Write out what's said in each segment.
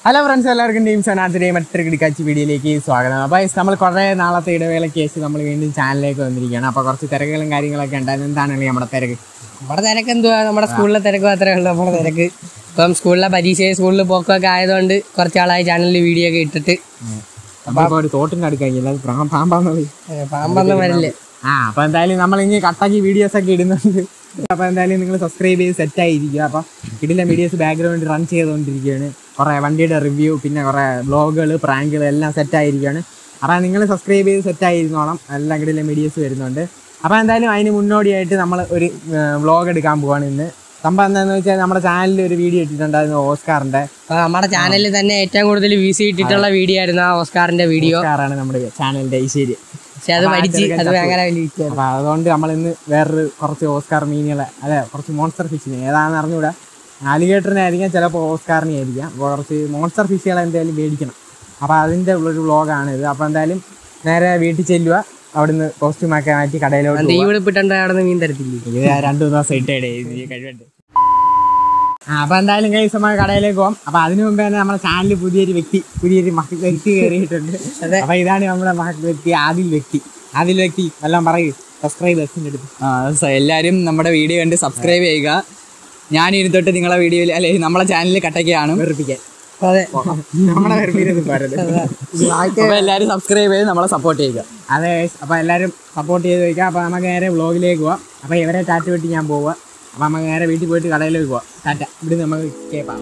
Hello friends എല്ലാവർക്കും team സനാത്തിൻ്റെ മറ്റൊരു കിടക്കാച്ചി വീഡിയോയിലേക്ക് സ്വാഗതം അപ്പോൾ നമ്മൾ കുറേ നാളത്തെ ഇടവേളയ്ക്ക് ശേഷം നമ്മൾ വീണ്ടും ചാനലിലേക്ക് വന്നിരിക്കുകയാണ് അപ്പോൾ കുറച്ച് തിരക്കുകളും കാര്യങ്ങളൊക്കെ ഉണ്ടായിരുന്നു എന്താണ് നമ്മുടെ തിരക്ക് നമ്മുടെ തിരക്ക് എന്തുവാ നമ്മുടെ സ്കൂളിലെ തിരക്ക് മാത്രമേ ഉള്ളൂ നമ്മുടെ തിരക്ക് ഇപ്പം സ്കൂളിലെ പരീക്ഷ സ്കൂളിൽ പോക്കൊക്കെ ആയതുകൊണ്ട് കുറച്ചാളായി ചാനലിൽ വീഡിയോ ഒക്കെ ഇട്ടിട്ട് അപ്പോൾ ഇപ്പോൾ ഒരു തോട്ടിൻ്റെ അടുത്ത് കഴിഞ്ഞില്ല അത് പാ- പാമ്പാന്നത് ഏ, പാമ്പൊന്നും വരില്ലേ ആ അപ്പോൾ എന്തായാലും നമ്മൾ ഇനി കട്ടാക്കി വീഡിയോസ് ഒക്കെ ഇടുന്നുണ്ട് അപ്പോൾ എന്തായാലും നിങ്ങൾ സബ്സ്ക്രൈബ് ചെയ്ത് സെറ്റ് ആയിരിക്കുക അപ്പോൾ ഇതിലെ വീഡിയോസ് ബാക്ക്ഗ്രൗണ്ട് റൺ ചെയ്തുകൊണ്ടിരിക്കുകയാണ് കുറേ വണ്ടിയുടെ റിവ്യൂ പിന്നെ കുറേ വ്ളോഗുകൾ പ്രാങ്കുകൾ എല്ലാം സെറ്റ് ആയിരിക്കുകയാണ് അപ്പോൾ നിങ്ങൾ സബ്സ്ക്രൈബ് ചെയ്ത് സെറ്റ് ആയിരുന്നോളം എല്ലാം കിടിലെ വീഡിയോസ് വരുന്നുണ്ട് അപ്പോൾ എന്തായാലും അതിന് മുന്നോടിയായിട്ട് നമ്മൾ ഒരു വ്ളോഗ് എടുക്കാൻ പോവാണ് ഇന്ന് സംഭവം എന്താണെന്ന് വെച്ചാൽ നമ്മുടെ ചാനലിൽ ഒരു വീഡിയോ ഇട്ടിട്ടുണ്ടായിരുന്നു ഓസ്കാറിൻ്റെ അപ്പൊ നമ്മുടെ ചാനലിൽ തന്നെ ഏറ്റവും കൂടുതൽ വ്യൂസ് കിട്ടിയിട്ടുള്ള വീഡിയോ ആയിരുന്നു ആ ഓസ്കാറിന്റെ വീഡിയോ ഓസ്കാറാണ് നമ്മുടെ ചാനലിൻ്റെ ഐശ്വര്യം പക്ഷെ അത് മരിച്ച് അത് ഭയങ്കര വലിയ വിറ്റായിരുന്നു. അപ്പൊ അതുകൊണ്ട് നമ്മൾ ഇന്ന് വേറൊരു കുറച്ച് ഓസ്കാർ മീനുകളെ അല്ലെ കുറച്ച് മോൺസ്റ്റർ ഫിഷിനെ ഏതാണെന്ന് അറിഞ്ഞൂടാ ആലിഗേറ്ററിനെ ആയിരിക്കാം ചിലപ്പോൾ ഓസ്കാറിനെ ആയിരിക്കാം അപ്പോൾ കുറച്ച് മോൺസ്റ്റർ ഫിഷുകളെ എന്തായാലും മേടിക്കണം അപ്പോൾ അതിൻ്റെ ഉള്ളൊരു വ്ളോഗാണ് ഇത് അപ്പോൾ എന്തായാലും നേരെ വീട്ടിൽ ചെല്ലുക അവിടുന്ന് കോസ്റ്റ്യൂം ഒക്കെ മാറ്റി കടയിലോട്ട് തീ വിളിപ്പിട്ടുണ്ട് അവിടെ നിന്ന് മീൻ തരത്തില്ലേ ഇത് രണ്ടു മൂന്ന് ദിവസം ഇട്ടേ കഴിവട്ടെ ആ അപ്പൊ എന്തായാലും കൈസ് നമ്മൾ കടയിലേക്ക് പോകാം അപ്പൊ അതിനു മുമ്പ് തന്നെ നമ്മുടെ ചാനലിൽ പുതിയൊരു വ്യക്തി പുതിയൊരു മഹത് വ്യക്തി കയറിയിട്ടുണ്ട് അപ്പൊ ഇതാണ് നമ്മുടെ മഹത് വ്യക്തി ആദിൽ വ്യക്തി ആദിൽ വ്യക്തി എല്ലാം പറയൂ സബ്സ്ക്രൈബേഴ്സിന്റെ അടുത്ത് ആ, സ- എല്ലാവരും നമ്മുടെ വീഡിയോ കണ്ട് സബ്സ്ക്രൈബ് ചെയ്യുക ഞാൻ ഇനി തൊട്ട് നിങ്ങളെ വീഡിയോയിൽ അല്ലെ നമ്മളെ ചാനലിൽ കട്ടയ്ക്കാണ് വെറുപ്പിക്കാൻ അതെ നമ്മളെ വെറുപ്പിക്കുന്നത് പറയുന്നത് അപ്പൊ എല്ലാവരും സബ്സ്ക്രൈബ് ചെയ്ത് നമ്മളെ സപ്പോർട്ട് ചെയ്യുക അതെ guys. അപ്പൊ എല്ലാവരും സപ്പോർട്ട് ചെയ്ത് വയ്ക്കാം അപ്പൊ നമുക്ക് നേരെ വ്ളോഗിലേക്ക് പോവാം അപ്പൊ ഇവരെ ടാറ്റ വെട്ടി ഞാൻ പോവുക അപ്പൊ നമുക്ക് നേരെ വീട്ടിൽ പോയിട്ട് കടയിലേക്ക് പോവാം ടാറ്റ ഇവിടെ നമുക്ക് കേൾപ്പാം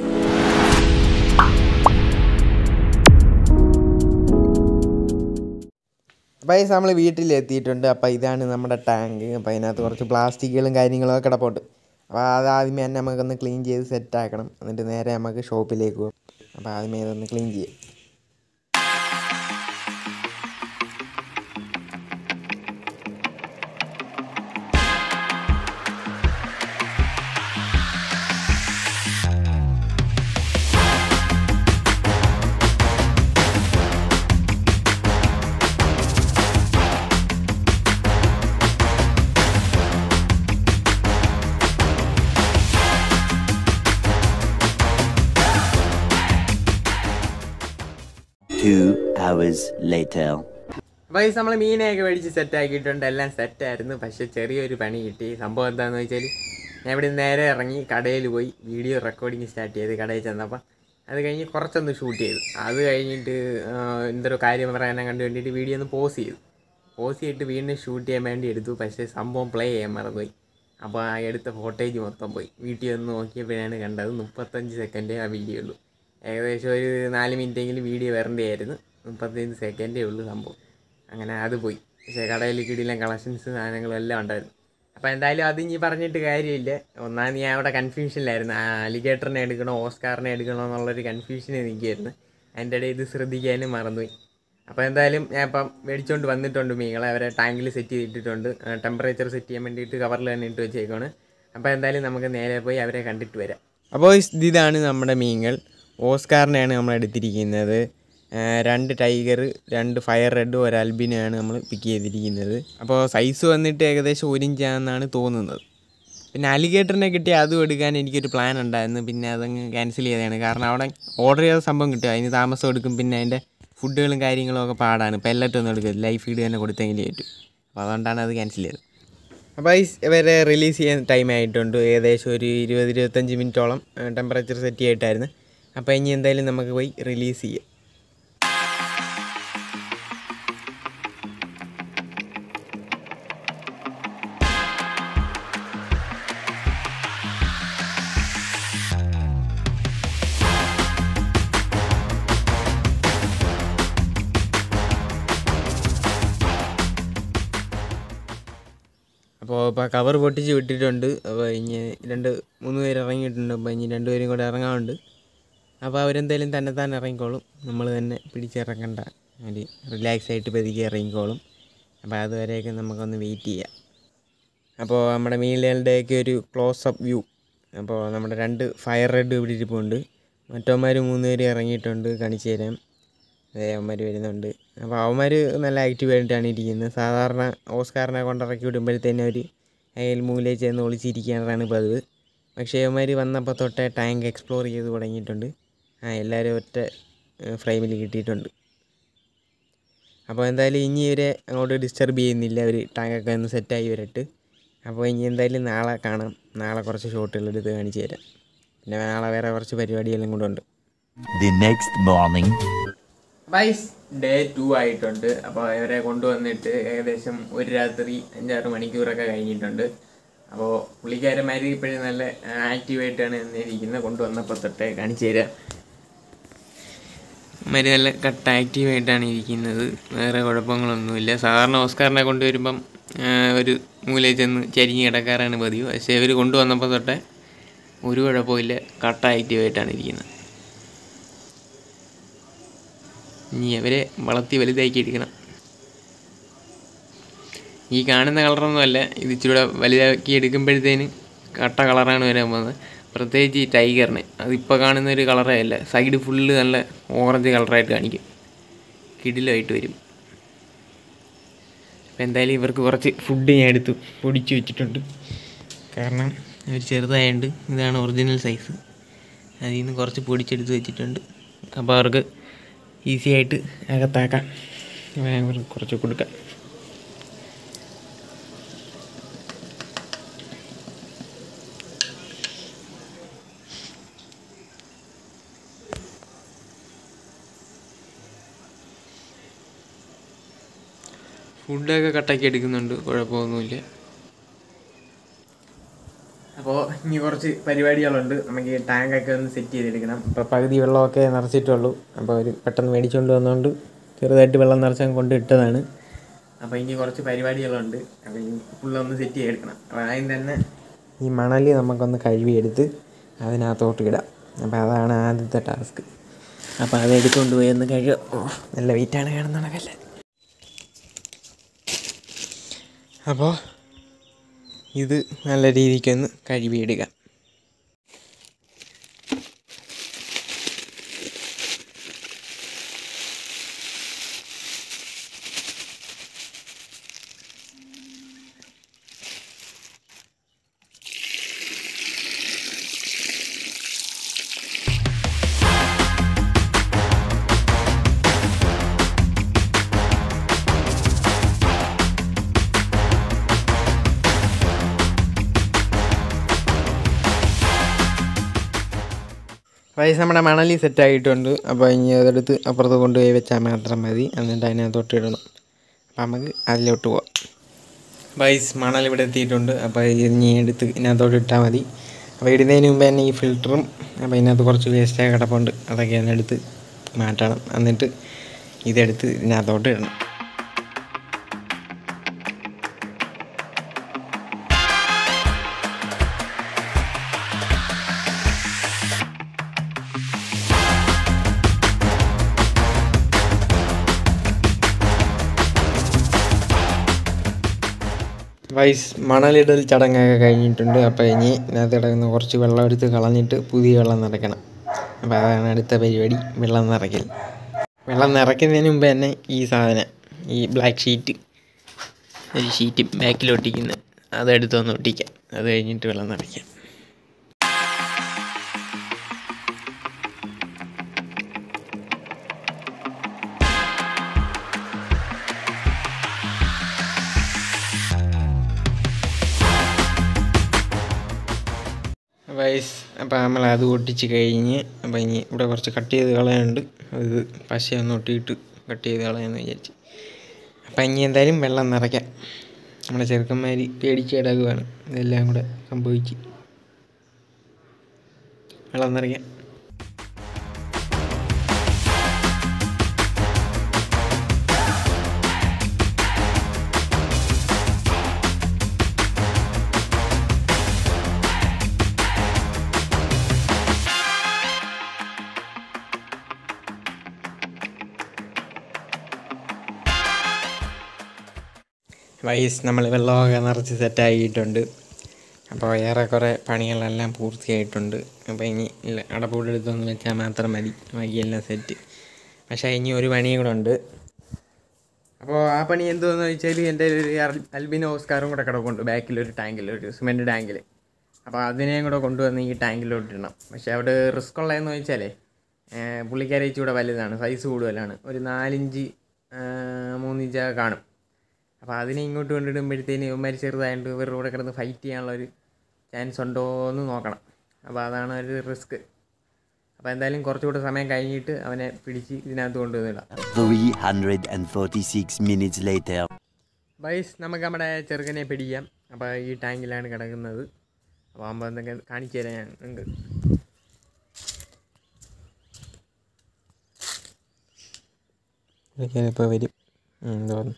അപ്പോൾ ഈ നമ്മൾ വീട്ടിലെത്തിയിട്ടുണ്ട് അപ്പോൾ ഇതാണ് നമ്മുടെ ടാങ്ക് അപ്പോൾ അതിനകത്ത് കുറച്ച് പ്ലാസ്റ്റിക്കുകളും കാര്യങ്ങളൊക്കെ കിടപ്പുണ്ട് അപ്പോൾ അത് ആദ്യമേ തന്നെ നമുക്കൊന്ന് ക്ലീൻ ചെയ്ത് സെറ്റ് ആക്കണം എന്നിട്ട് നേരെ നമുക്ക് ഷോപ്പിലേക്ക് പോകും അപ്പോൾ ആദ്യമേ ഇതൊന്ന് ക്ലീൻ ചെയ്യാം Two hours later. അപ്പോൾ ഈ നമ്മൾ മീനെയൊക്കെ മേടിച്ച് സെറ്റ് ആക്കിയിട്ടുണ്ട് എല്ലാം സെറ്റായിരുന്നു പക്ഷെ ചെറിയൊരു പണി കിട്ടി സംഭവം എന്താണെന്ന് വെച്ചാൽ ഞാൻ ഇവിടെ നേരെ ഇറങ്ങി കടയിൽ പോയി വീഡിയോ റെക്കോർഡിങ് സ്റ്റാർട്ട് ചെയ്ത് കടയിൽ ചെന്നപ്പോൾ അത് കഴിഞ്ഞ് കുറച്ചൊന്ന് ഷൂട്ട് ചെയ്തു അത് കഴിഞ്ഞിട്ട് ആ, എന്തൊരു കാര്യം പറയാനെ കണ്ടു വേണ്ടിയിട്ട് വീഡിയോ ഒന്ന് പോസ് ചെയ്തു പോസ് ചെയ്തിട്ട് വീണ്ടും ഷൂട്ട് ചെയ്യാൻ വേണ്ടി എടുത്തു പക്ഷേ സംഭവം പ്ലേ ചെയ്യാൻ മറന്നുപോയി അപ്പോൾ ആ എടുത്ത ഫോട്ടേജ് മൊത്തം പോയി വീട്ടിൽ ഒന്ന് നോക്കിയപ്പോഴാണ് കണ്ടത് മുപ്പത്തഞ്ച് സെക്കൻഡേ ആ വീഡിയോ ഉള്ളൂ ഏകദേശം ഒരു നാല് മിനിറ്റെങ്കിലും വീഡിയോ വരേണ്ടതായിരുന്നു മുപ്പത്തഞ്ച് സെക്കൻഡേ ഉള്ളൂ സംഭവം അങ്ങനെ അത് പോയി പക്ഷേ കടയിൽ കിടിലം കളക്ഷൻസ് സാധനങ്ങളും എല്ലാം ഉണ്ടായിരുന്നു അപ്പോൾ എന്തായാലും അത് ഇനി പറഞ്ഞിട്ട് കാര്യമില്ല ഒന്നാമത് ഞാൻ അവിടെ കൺഫ്യൂഷനിലായിരുന്നു അലിഗേറ്ററിനെ എടുക്കണോ ഓസ്കാറിനെ എടുക്കണോ എന്നുള്ളൊരു കൺഫ്യൂഷനിൽ നിൽക്കുകയായിരുന്നു അതിൻ്റെ ഇടയിൽ ഇത് ശ്രദ്ധിക്കാനും മറന്നുപോയി അപ്പോൾ എന്തായാലും ഞാൻ ഇപ്പം മേടിച്ചുകൊണ്ട് വന്നിട്ടുണ്ട് മീനുകളെ അവരെ ടാങ്കിൽ സെറ്റ് ചെയ്തിട്ടുണ്ട് ടെമ്പറേച്ചർ സെറ്റ് ചെയ്യാൻ വേണ്ടിയിട്ട് കവറിൽ തന്നെ ഇട്ട് വെച്ചേക്കാണ് അപ്പോൾ എന്തായാലും നമുക്ക് നേരെ പോയി അവരെ കണ്ടിട്ട് വരാം അപ്പോൾ ഇതാണ് നമ്മുടെ മീനുകൾ ഓസ്കാറിനെയാണ് നമ്മൾ എടുത്തിരിക്കുന്നത് ആ, രണ്ട് ടൈഗർ രണ്ട് ഫയർ റെഡ് ഒരു അൽബിനെയാണ് നമ്മൾ പിക്ക് ചെയ്തിരിക്കുന്നത് അപ്പോൾ സൈസ് വന്നിട്ട് ഏകദേശം ഒരു ഇഞ്ചാണെന്നാണ് തോന്നുന്നത് പിന്നെ അലിഗേറ്ററിനെ കിട്ടി അതും എടുക്കാൻ എനിക്കൊരു പ്ലാൻ ഉണ്ടായിരുന്നു പിന്നെ അതങ്ങ് ക്യാൻസൽ ചെയ്തതാണ് കാരണം അവിടെ ഓർഡർ ചെയ്ത സംഭവം കിട്ടും അതിന് താമസം എടുക്കും പിന്നെ അതിൻ്റെ ഫുഡുകളും കാര്യങ്ങളും ഒക്കെ പാടാണ് പെല്ലറ്റ് ഒന്നും എടുക്കില്ല ലൈഫ് ഫീഡ് തന്നെ കൊടുത്തെങ്കിലും പറ്റും അപ്പോൾ അതുകൊണ്ടാണ് അത് ക്യാൻസൽ ചെയ്തത് അപ്പോൾ ഈ ഇവരെ റിലീസ് ചെയ്യാൻ ടൈം ആയിട്ടുണ്ട് ഏകദേശം ഒരു ഇരുപത് ഇരുപത്തഞ്ച് മിനിറ്റോളം ടെമ്പറേച്ചർ സെറ്റ് ചെയ്തിട്ടായിരുന്നു അപ്പോൾ ഇനി എന്തായാലും നമുക്ക് പോയി റിലീസ് ചെയ്യാം അപ്പോൾ ഇപ്പോൾ കവർ പൊട്ടിച്ച് വിട്ടിട്ടുണ്ട് അപ്പോൾ ഇനി രണ്ട് മൂന്ന് പേര് ഇറങ്ങിയിട്ടുണ്ട് അപ്പോൾ ഇനി രണ്ടുപേരും കൂടെ ഇറങ്ങാറുണ്ട് അപ്പോൾ അവരെന്തായാലും തന്നെത്താൻ ഇറങ്ങിക്കോളും നമ്മൾ തന്നെ പിടിച്ചിറങ്ങണ്ട ഒരു റിലാക്സ് ആയിട്ട് പതുക്കെ ഇറങ്ങിക്കോളും അപ്പോൾ അതുവരെയൊക്കെ നമുക്കൊന്ന് വെയിറ്റ് ചെയ്യാം അപ്പോൾ നമ്മുടെ മീനുകളുടെയൊക്കെ ഒരു ക്ലോസ് അപ്പ് വ്യൂ അപ്പോൾ നമ്മുടെ രണ്ട് ഫയർ റെഡ് ഇവിടെ ഇരിപ്പുണ്ട് മറ്റവന്മാർ മൂന്ന് പേര് ഇറങ്ങിയിട്ടുണ്ട് കാണിച്ചു തരാം അതേ അവന്മാർ വരുന്നുണ്ട് അപ്പോൾ അവന്മാർ നല്ല ആക്റ്റീവ് ആയിട്ടാണ് ഇരിക്കുന്നത് സാധാരണ ഓസ്കാറിനെ കൊണ്ടിറക്കി വിടുമ്പോഴത്തേനും അവർ അയൽ മൂലയിൽ ചെന്ന് ഒളിച്ചിരിക്കാനാണ് പതിവ് പക്ഷേ അവന്മാർ വന്നപ്പോൾ തൊട്ടേ ടാങ്ക് എക്സ്പ്ലോർ ചെയ്ത് തുടങ്ങിയിട്ടുണ്ട് ആ എല്ലാവരും ഒറ്റ ഫ്രെയിമിൽ കിട്ടിയിട്ടുണ്ട് അപ്പോൾ എന്തായാലും ഇനി ഇവരെ അങ്ങോട്ട് ഡിസ്റ്റർബ് ചെയ്യുന്നില്ല അവർ ടാങ്കൊക്കെ ഒന്ന് സെറ്റായി വരട്ട് അപ്പോൾ ഇനി എന്തായാലും നാളെ കാണാം നാളെ കുറച്ച് ഷോട്ടുകൾ എടുത്ത് കാണിച്ചു തരാം പിന്നെ നാളെ വേറെ കുറച്ച് പരിപാടിയെല്ലാം കൂടെ ഉണ്ട് The next morning. ബൈസ് ഡേ ടു ആയിട്ടുണ്ട് അപ്പോൾ ഇവരെ കൊണ്ടുവന്നിട്ട് ഏകദേശം ഒരു രാത്രി അഞ്ചാറ് മണിക്കൂറൊക്കെ കഴിഞ്ഞിട്ടുണ്ട് അപ്പോൾ പുള്ളിക്കാരന്മാർ ഇപ്പോഴും നല്ല ആക്റ്റീവായിട്ടാണ് ഇരിക്കുന്നത് കൊണ്ടുവന്നപ്പോൾ തൊട്ടേ കാണിച്ചു തരാം മാര് നല്ല കട്ട് ആക്റ്റീവായിട്ടാണ് ഇരിക്കുന്നത് വേറെ കുഴപ്പങ്ങളൊന്നുമില്ല സാധാരണ ഓസ്കാറിനെ കൊണ്ടുവരുമ്പം ആ, ഒരു മൂലയിൽ ചെന്ന് ചരിഞ്ഞ് കിടക്കാറാണ് പതിവ് പക്ഷേ ഇവർ കൊണ്ടുവന്നപ്പോൾ തൊട്ടേ ഒരു കുഴപ്പമില്ല കട്ട് ആക്റ്റീവായിട്ടാണ് ഇരിക്കുന്നത് ഇനി അവരെ വളർത്തി വലുതാക്കി എടുക്കണം ഈ കാണുന്ന കളറൊന്നുമല്ല ഇത് ഇച്ചിരൂടെ വലുതാക്കി എടുക്കുമ്പോഴത്തേന് കട്ട കളറാണ് വരാൻ പോകുന്നത് പ്രത്യേകിച്ച് ഈ ടൈഗറിന് അതിപ്പോൾ കാണുന്ന ഒരു കളറേ അല്ല സൈഡ് ഫുള്ള് നല്ല ഓറഞ്ച് കളറായിട്ട് കാണിക്കും കിടിലായിട്ട് വരും അപ്പോൾ എന്തായാലും ഇവർക്ക് കുറച്ച് ഫുഡ് ഞാൻ എടുത്തു പൊടിച്ച് വെച്ചിട്ടുണ്ട് കാരണം അവർ ചെറുതായതുകൊണ്ട് ഇതാണ് ഒറിജിനൽ സൈസ് അതിൽ നിന്ന് കുറച്ച് പൊടിച്ചെടുത്ത് വെച്ചിട്ടുണ്ട് അപ്പോൾ അവർക്ക് ഈസി ആയിട്ട് അകത്താക്കാം ഇവർക്ക് കുറച്ച് കൊടുക്കാം ഫുഡൊക്കെ കട്ടാക്കി എടുക്കുന്നുണ്ട് കുഴപ്പമൊന്നുമില്ല അപ്പോൾ ഇനി കുറച്ച് പരിപാടികളുണ്ട് നമുക്ക് ഈ ടാങ്കൊക്കെ ഒന്ന് സെറ്റ് ചെയ്തെടുക്കണം ഇപ്പോൾ പകുതി വെള്ളമൊക്കെ നിറച്ചിട്ടുള്ളൂ അപ്പോൾ അവർ പെട്ടെന്ന് മേടിച്ചുകൊണ്ട് വന്നുകൊണ്ട് ചെറുതായിട്ട് വെള്ളം നിറച്ചാൽ കൊണ്ട് ഇട്ടതാണ് അപ്പോൾ ഇനി കുറച്ച് പരിപാടികളുണ്ട് അപ്പോൾ ഇനി ഫുള്ളൊന്ന് സെറ്റ് ചെയ്തെടുക്കണം അപ്പോൾ ആദ്യം തന്നെ ഈ മണൽ നമുക്കൊന്ന് കഴുകിയെടുത്ത് അതിനകത്തോട്ട് ഇടാം അപ്പോൾ അതാണ് ആദ്യത്തെ ടാസ്ക് അപ്പോൾ അത് എടുത്തുകൊണ്ട് പോയി ഒന്ന് കഴുകുക ഓ നല്ല വെയിറ്റാണ് കാണുന്ന കണക്കല്ലേ അപ്പോൾ ഇത് നല്ല രീതിക്കൊന്ന് കഴുകിയെടുക്കാം വയസ്സ് നമ്മുടെ മണലി സെറ്റായിട്ടുണ്ട് അപ്പോൾ ഇനി അതെടുത്ത് അപ്പുറത്ത് കൊണ്ടുപോയി വെച്ചാൽ മാത്രം മതി എന്നിട്ട് അതിനകത്തോട്ട് ഇടണം അപ്പം നമുക്ക് അതിലോട്ട് പോവാം വൈസ് മണൽ ഇവിടെ എത്തിയിട്ടുണ്ട് അപ്പോൾ ഇനി എടുത്ത് ഇതിനകത്തോട്ട് ഇട്ടാൽ മതി അപ്പോൾ ഇടുന്നതിന് മുമ്പ് തന്നെ ഈ ഫിൽറ്ററും അപ്പോൾ ഇതിനകത്ത് കുറച്ച് വേസ്റ്റൊക്കെ കിടപ്പുണ്ട് അതൊക്കെ ഒന്ന് എടുത്ത് മാറ്റണം എന്നിട്ട് ഇതെടുത്ത് ഇതിനകത്തോട്ട് ഇടണം വൈസ് മണലിടൽ ചടങ്ങൊക്കെ കഴിഞ്ഞിട്ടുണ്ട് അപ്പോൾ ഇനി ഇതിനകത്ത് കിടക്കുന്ന കുറച്ച് വെള്ളം എടുത്ത് കളഞ്ഞിട്ട് പുതിയ വെള്ളം നിറയ്ക്കണം അപ്പോൾ അതാണ് അടുത്ത പരിപാടി വെള്ളം നിറയ്ക്കൽ വെള്ളം നിറയ്ക്കുന്നതിന് മുമ്പ് തന്നെ ഈ സാധനം ഈ ബ്ലാക്ക് ഷീറ്റ് ഒരു ഷീറ്റ് ബാക്കിൽ ഒട്ടിക്കുന്ന അതെടുത്തൊന്ന് ഒട്ടിക്കാം അത് കഴിഞ്ഞിട്ട് വെള്ളം നിറയ്ക്കാം വയസ് അപ്പോൾ നമ്മൾ അത് ഒട്ടിച്ച് കഴിഞ്ഞ് അപ്പോൾ ഇനി ഇവിടെ കുറച്ച് കട്ട് ചെയ്ത് കളയാനുണ്ട് അത് പശയൊന്ന് ഒട്ടിയിട്ട് കട്ട് ചെയ്ത് കളയാമെന്ന് വിചാരിച്ച് അപ്പം ഇനി എന്തായാലും വെള്ളം നിറയ്ക്കാം നമ്മുടെ ചെറുക്കന്മാർ പേടിച്ച് കിടക്കുകയാണ് ഇതെല്ലാം കൂടെ സംഭവിച്ച് വെള്ളം നിറയ്ക്കാം വൈസ് നമ്മൾ വെള്ളമൊക്കെ നിറച്ച് സെറ്റാക്കിയിട്ടുണ്ട് അപ്പോൾ ഏറെക്കുറെ പണികളെല്ലാം പൂർത്തിയായിട്ടുണ്ട് അപ്പോൾ ഇനി ഇല്ല അടപ്പൂടെടുത്തൊന്ന് വെച്ചാൽ മാത്രം മതി ബാക്കിയെല്ലാം സെറ്റ് പക്ഷേ ഇനി ഒരു പണിയും കൂടെ ഉണ്ട് അപ്പോൾ ആ പണി എന്തുവെന്ന് വെച്ചാൽ എൻ്റെ ഒരു അൽ- അൽബിനോ ഓസ്കാറും കൂടെ കിടക്കുന്നുണ്ട് ബാക്കിൽ ഒരു ടാങ്കിൽ ഒരു സിമെൻറ്റ് ടാങ്കിൽ അപ്പോൾ അതിനെയും കൂടെ കൊണ്ടുവന്ന് ഈ ടാങ്കിലോട്ട് ഇടണം പക്ഷേ അവിടെ റിസ്ക് ഉള്ളതെന്ന് വെച്ചാലേ പുള്ളിക്കാരി ഇച്ചിരി വലുതാണ് സൈസ് കൂടുതലാണ് ഒരു നാലിഞ്ച് ആ, മൂന്നിഞ്ച് കാണും അപ്പോൾ അതിനെ ഇങ്ങോട്ട് കൊണ്ടിടുമ്പോഴത്തേന് ഇവന്മാർ ചെറുതായതുകൊണ്ട് ഇവരുടെ കൂടെ കിടന്ന് ഫൈറ്റ് ചെയ്യാനുള്ള ഒരു ചാൻസ് ഉണ്ടോ എന്ന് നോക്കണം അപ്പോൾ അതാണ് ഒരു റിസ്ക് അപ്പോൾ എന്തായാലും കുറച്ചുകൂടെ സമയം കഴിഞ്ഞിട്ട് അവനെ പിടിച്ച് ഇതിനകത്ത് കൊണ്ടുവന്നിടാം 346 minutes later. ബൈസ് നമുക്ക് നമ്മുടെ ചെറുക്കനെ പിടിക്കാം അപ്പോൾ ഈ ടാങ്കിലാണ് കിടക്കുന്നത് അപ്പോൾ ആകുമ്പോൾ എന്തൊക്കെ കാണിച്ചു തരാം ഞാൻ നിങ്ങൾക്ക് ഇപ്പോൾ വരും ഉം, തോന്നുന്നു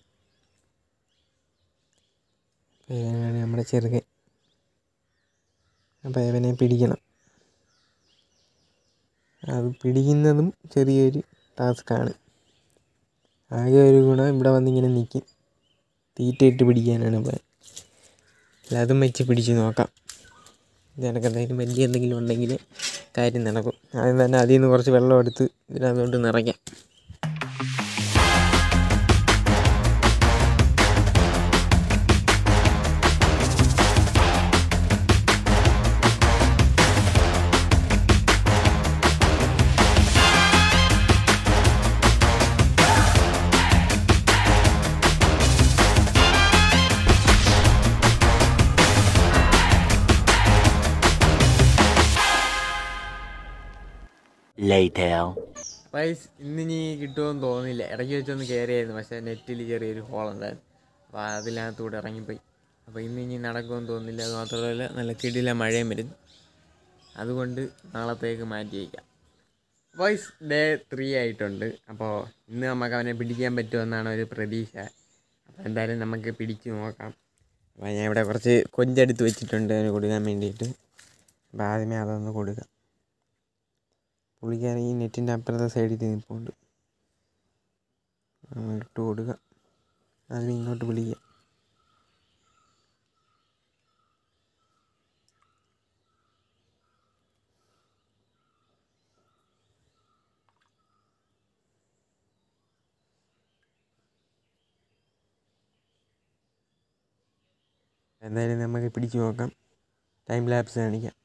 അപ്പോൾ ഇവനാണ് നമ്മുടെ ചെറുക്കൻ അപ്പോൾ ഇവനെ പിടിക്കണം അത് പിടിക്കുന്നതും ചെറിയൊരു ടാസ്ക്കാണ് ആകെ ഒരു ഗുണം ഇവിടെ വന്നിങ്ങനെ നിൽക്കും തീറ്റയിട്ട് പിടിക്കാനാണ് പ്ലാൻ അല്ല അതും വെച്ച് പിടിച്ച് നോക്കാം ഇതിനൊക്കെ എന്തെങ്കിലും വലിയ എന്തെങ്കിലും ഉണ്ടെങ്കിൽ കാര്യം നടക്കും ആദ്യം തന്നെ അതിൽ നിന്ന് കുറച്ച് വെള്ളം എടുത്ത് ഇതിനകത്തോട്ട് നിറയ്ക്കാം Later. പൈസ് ഇന്നിനി കിട്ടുമെന്ന് തോന്നുന്നില്ല ഇടയ്ക്ക് വെച്ചൊന്ന് കയറിയായിരുന്നു പക്ഷേ നെറ്റിൽ ചെറിയൊരു ഹോൾ ഉണ്ടായിരുന്നു അപ്പോൾ അതിനകത്തൂടെ ഇറങ്ങിപ്പോയി അപ്പോൾ ഇന്ന് ഇനി നടക്കുമെന്ന് തോന്നുന്നില്ല അത് മാത്രമല്ല നല്ല കിടില മഴയും വരുന്നു അതുകൊണ്ട് നാളത്തേക്ക് മാറ്റി വയ്ക്കാം വോയിസ് ഡേ ത്രീ ആയിട്ടുണ്ട് അപ്പോൾ ഇന്ന് നമുക്ക് അവനെ പിടിക്കാൻ പറ്റുമെന്നാണ് ഒരു പ്രതീക്ഷ അപ്പോൾ എന്തായാലും നമുക്ക് പിടിച്ച് നോക്കാം അപ്പോൾ ഞാൻ ഇവിടെ കുറച്ച് കൊഞ്ചെടുത്ത് വെച്ചിട്ടുണ്ട് അവന് കൊടുക്കാൻ വേണ്ടിയിട്ട് അപ്പോൾ ആദ്യമേ അതൊന്ന് കൊടുക്കാം പുള്ളിക്കാരൻ ഈ നെറ്റിൻ്റെ അപ്പുറത്തെ സൈഡിൽ നിൽപ്പുണ്ട് നമ്മൾ ഇട്ട് കൊടുക്കുക അതിന് ഇങ്ങോട്ട് വിളിക്കുക എന്തായാലും നമുക്ക് പിടിച്ചു നോക്കാം ടൈം ലാപ്സ് കാണിക്കാം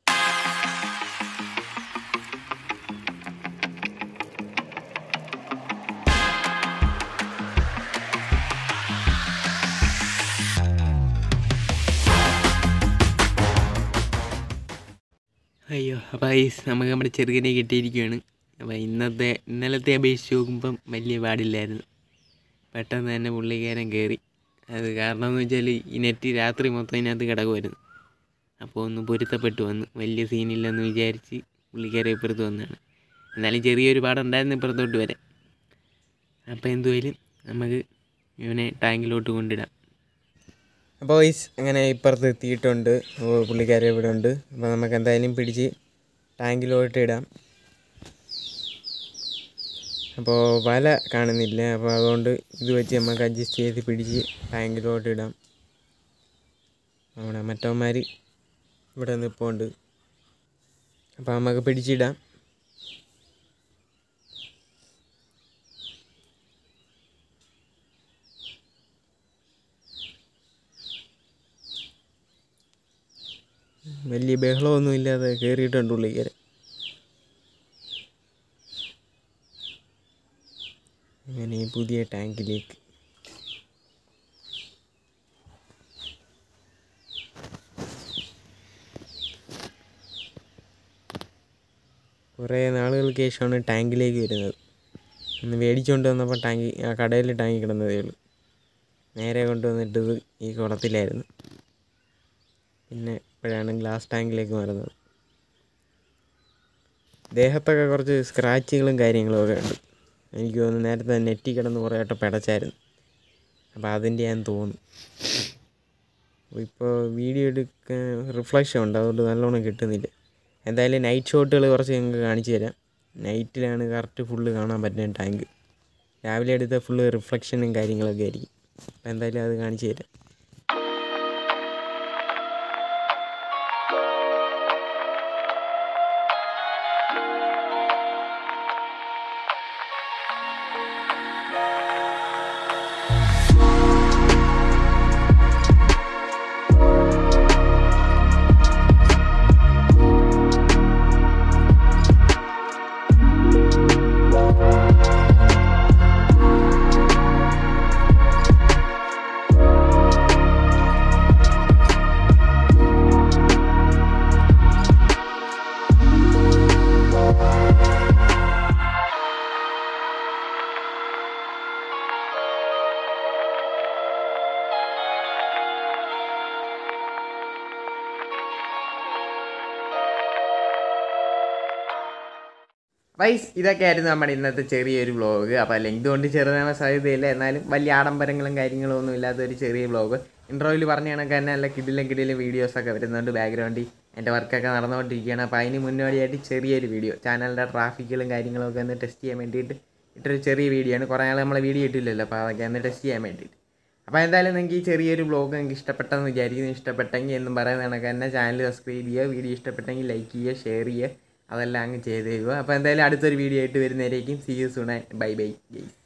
അയ്യോ അപ്പോൾ ഈ നമുക്ക് നമ്മുടെ ചെറുകനെ കിട്ടിയിരിക്കുകയാണ് അപ്പോൾ ഇന്നത്തെ ഇന്നലത്തെ അപേക്ഷിച്ച് നോക്കുമ്പം വലിയ പാടില്ലായിരുന്നു പെട്ടെന്ന് തന്നെ പുള്ളിക്കാരൻ കയറി അത് കാരണം എന്ന് വെച്ചാൽ ഈ നെറ്റ് രാത്രി മൊത്തം ഇതിനകത്ത് കിടക്കുമായിരുന്നു അപ്പോൾ ഒന്ന് പൊരുത്തപ്പെട്ടു വന്നു വലിയ സീനില്ലെന്ന് വിചാരിച്ച് പുള്ളിക്കാരൻ ഇപ്പുറത്ത് വന്നതാണ് എന്നാലും ചെറിയൊരു പാടുണ്ടായിരുന്നു ഇപ്പുറത്തോട്ട് വരെ അപ്പോൾ എന്തുമായാലും നമുക്ക് ഇവനെ ടാങ്കിലോട്ട് കൊണ്ടിടാം അപ്പോൾ വൈസ് അങ്ങനെ ഇപ്പുറത്ത് എത്തിയിട്ടുണ്ട് ഓ, പുള്ളിക്കാരെ ഇവിടെ ഉണ്ട് അപ്പോൾ നമുക്ക് എന്തായാലും പിടിച്ച് ടാങ്കിലോട്ട് ഇടാം അപ്പോൾ വല കാണുന്നില്ല അപ്പോൾ അതുകൊണ്ട് ഇത് വെച്ച് നമുക്ക് അഡ്ജസ്റ്റ് ചെയ്ത് പിടിച്ച് ടാങ്കിലോട്ട് ഇടാം അവിടെ മറ്റവന്മാർ ഇവിടെ നിൽപ്പുണ്ട് അപ്പോൾ നമുക്ക് പിടിച്ചിടാം വലിയ ബഹളമൊന്നും ഇല്ലാതെ കയറിയിട്ടുണ്ട് പുള്ളിക്കാരൻ അങ്ങനെ ഈ പുതിയ ടാങ്കിലേക്ക് കുറേ നാളുകൾക്ക് ശേഷമാണ് ടാങ്കിലേക്ക് വരുന്നത് ഒന്ന് മേടിച്ചുകൊണ്ട് വന്നപ്പോൾ ടാങ്കി ആ കടയിൽ ടാങ്കി കിടന്നതേ ഉള്ളൂ നേരെ കൊണ്ടുവന്നിട്ടത് ഈ കുളത്തിലായിരുന്നു പിന്നെ ഇപ്പോഴാണ് ഗ്ലാസ് ടാങ്കിലേക്ക് മാറുന്നത് ദേഹത്തൊക്കെ കുറച്ച് സ്ക്രാച്ചുകളും കാര്യങ്ങളും ഒക്കെ ഉണ്ട് എനിക്ക് തോന്നുന്നു നേരത്തെ നെറ്റി കിടന്ന് കുറേ വട്ടം പിടച്ചായിരുന്നു അപ്പോൾ അതിൻ്റെ ഞാൻ തോന്നുന്നു ഇപ്പോൾ വീഡിയോ എടുക്കാൻ റിഫ്ലക്ഷൻ ഉണ്ട് അതുകൊണ്ട് നല്ലോണം കിട്ടുന്നില്ല എന്തായാലും നൈറ്റ് ഷോട്ടുകൾ കുറച്ച് ഞങ്ങൾക്ക് കാണിച്ചു തരാം നൈറ്റിലാണ് കറക്റ്റ് ഫുള്ള് കാണാൻ പറ്റുന്ന ടാങ്ക് രാവിലെ എടുത്ത ഫുള്ള് റിഫ്ലക്ഷനും കാര്യങ്ങളൊക്കെ ആയിരിക്കും അപ്പോൾ എന്തായാലും അത് കാണിച്ചു തരാം വൈസ് ഇതൊക്കെയായിരുന്നു നമ്മുടെ ഇന്നത്തെ ചെറിയൊരു വ്ളോഗ് അപ്പോൾ ലെങ്ത് കൊണ്ട് ചെറുതാവാൻ സാധ്യതയില്ല എന്നാലും വലിയ ആഡംബരങ്ങളും കാര്യങ്ങളും ഒന്നും ഇല്ലാത്ത ഒരു ചെറിയ വ്ളോഗ് ഇൻട്രോയിൽ പറഞ്ഞ കണക്ക് തന്നെ നല്ല കിടിലും കിടിലും വീഡിയോസൊക്കെ വരുന്നുണ്ട് ബാക്ക്ഗ്രൗണ്ടിൽ എൻ്റെ വർക്കൊക്കെ നടന്നുകൊണ്ടിരിക്കുകയാണ് അപ്പോൾ അതിന് മുന്നോടിയായിട്ട് ചെറിയൊരു വീഡിയോ ചാനലിൻ്റെ ട്രാഫിക്കുകളും കാര്യങ്ങളും ഒക്കെ ഒന്ന് ടെസ്റ്റ് ചെയ്യാൻ വേണ്ടിയിട്ട് ഇട്ടൊരു ചെറിയ വീഡിയോ ആണ് കുറേ നാൾ നമ്മളെ വീഡിയോ ഇട്ടില്ലല്ലോ അപ്പോൾ അതൊക്കെ ഒന്ന് ടെസ്റ്റ് ചെയ്യാൻ വേണ്ടിയിട്ട് അപ്പോൾ എന്തായാലും നിങ്ങൾക്ക് ഈ ചെറിയൊരു വ്ളോഗ് നിങ്ങൾക്ക് ഇഷ്ടപ്പെട്ടെന്ന് വിചാരിക്കുന്നു ഇഷ്ടപ്പെട്ടെങ്കിൽ എന്നും പറയുന്ന കണക്ക് തന്നെ ചാനൽ സബ്സ്ക്രൈബ് ചെയ്യുക വീഡിയോ ഇഷ്ടപ്പെട്ടെങ്കിൽ ലൈക്ക് ചെയ്യുക ഷെയർ ചെയ്യുക അതെല്ലാം അങ്ങ് ചെയ്ത് തരുക അപ്പോൾ എന്തായാലും അടുത്തൊരു വീഡിയോ ആയിട്ട് വരുന്നവരേക്കും see you soon bye bye guys